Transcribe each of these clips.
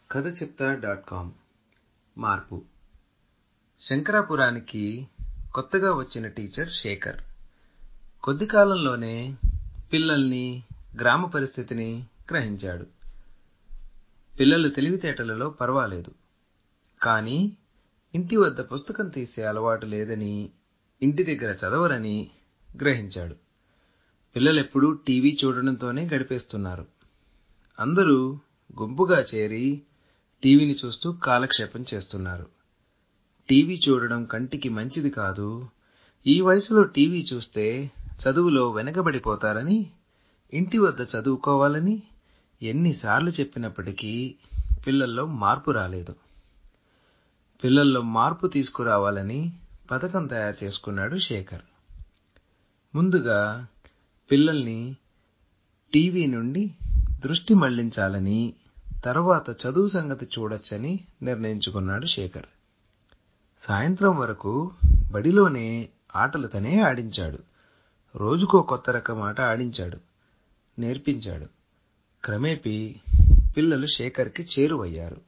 కథ చెప్తా dot com మార్పు శంకరాపురానికి కొత్తగా వచ్చిన టీచర్ శేఖర్ కొద్ది కాలంలోనే పిల్లల్ని గ్రామ పరిస్థితిని గ్రహించాడు పిల్లలు తెలివితేటలలో పర్వాలేదు కానీ ఇంటి వద్ద పుస్తకం తీసే అలవాటు లేదని ఇంటి దగ్గర చదవరని గ్రహించాడు పిల్లలెప్పుడూ టీవీ చూడడంతోనే గడిపేస్తున్నారు అందరూ గుంపుగా చేరి టీవీని చూస్తూ కాలక్షేపం చేస్తున్నారు టీవీ చూడడం కంటికి మంచిది కాదు ఈ వయసులో టీవీ చూస్తే చదువులో వెనకబడిపోతారని ఇంటి వద్ద చదువుకోవాలని ఎన్నిసార్లు చెప్పినప్పటికీ పిల్లల్లో మార్పు రాలేదు పిల్లల్లో మార్పు తీసుకురావాలని పథకం తయారు చేసుకున్నాడు శేఖర్ ముందుగా పిల్లల్ని టీవీ నుండి దృష్టి మళ్లించాలని తర్వాత చదువు సంగతి చూడొచ్చని నిర్ణయించుకున్నాడు శేఖర్ సాయంత్రం వరకు బడిలోనే ఆటలు తనే ఆడించాడు రోజుకో కొత్త రకం ఆట ఆడించాడు నేర్పించాడు క్రమేపీ పిల్లలు శేఖర్కి చేరువయ్యారు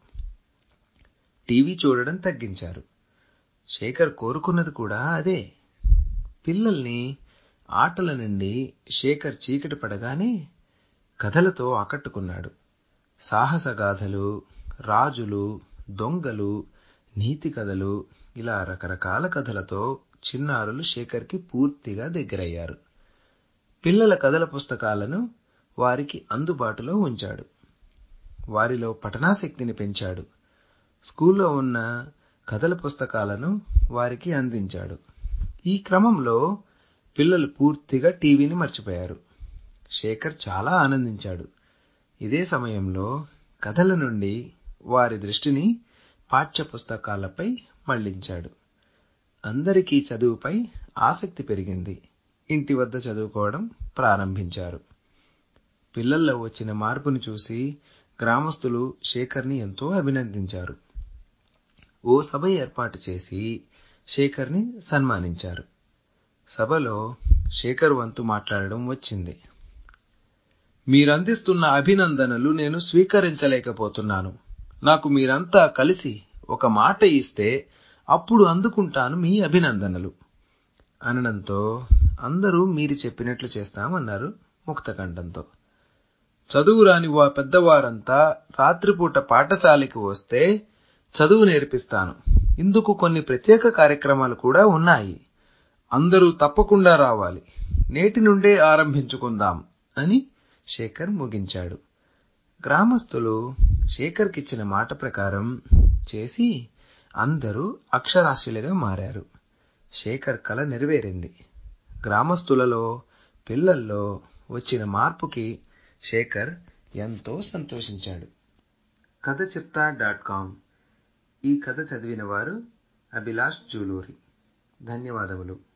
టీవీ చూడడం తగ్గించారు శేఖర్ కోరుకున్నది కూడా అదే పిల్లల్ని ఆటల నుండి శేఖర్ చీకటి పడగానే కథలతో ఆకట్టుకున్నాడు సాహసగాథలు రాజులు దొంగలు నీతి కథలు ఇలా రకరకాల కథలతో చిన్నారులు శేఖర్కి పూర్తిగా దగ్గరయ్యారు పిల్లల కథల పుస్తకాలను వారికి అందుబాటులో ఉంచాడు వారిలో పఠనాశక్తిని పెంచాడు స్కూల్లో ఉన్న కథల పుస్తకాలను వారికి అందించాడు ఈ క్రమంలో పిల్లలు పూర్తిగా టీవీని మర్చిపోయారు శేఖర్ చాలా ఆనందించాడు ఇదే సమయంలో కథల నుండి వారి దృష్టిని పాఠ్య పుస్తకాలపై మళ్లించాడు అందరికీ చదువుపై ఆసక్తి పెరిగింది ఇంటి వద్ద చదువుకోవడం ప్రారంభించారు పిల్లల్లో వచ్చిన మార్పును చూసి గ్రామస్తులు శేఖర్ని ఎంతో అభినందించారు ఓ సభ ఏర్పాటు చేసి శేఖర్ని సన్మానించారు సభలో శేఖర్ వంతు మాట్లాడడం వచ్చింది మీరందిస్తున్న అభినందనలు నేను స్వీకరించలేకపోతున్నాను నాకు మీరంతా కలిసి ఒక మాట ఇస్తే అప్పుడు అందుకుంటాను మీ అభినందనలు అనడంతో అందరూ మీరు చెప్పినట్లు చేస్తామన్నారు ముక్తకంఠంతో చదువు రాని వా పెద్దవారంతా రాత్రిపూట పాఠశాలకి వస్తే చదువు నేర్పిస్తాను ఇందుకు కొన్ని ప్రత్యేక కార్యక్రమాలు కూడా ఉన్నాయి అందరూ తప్పకుండా రావాలి నేటి నుండే ఆరంభించుకుందాం అని శేఖర్ ముగించాడు గ్రామస్తులు శేఖర్కిచ్చిన మాట ప్రకారం చేసి అందరూ అక్షరాస్యులుగా మారారు శేఖర్ కల నెరవేరింది గ్రామస్తులలో పిల్లల్లో వచ్చిన మార్పుకి శేఖర్ ఎంతో సంతోషించాడు కథ చెప్తా డాట్ కామ్ ఈ కథ చదివిన వారు అభిలాష్ జూలూరి ధన్యవాదములు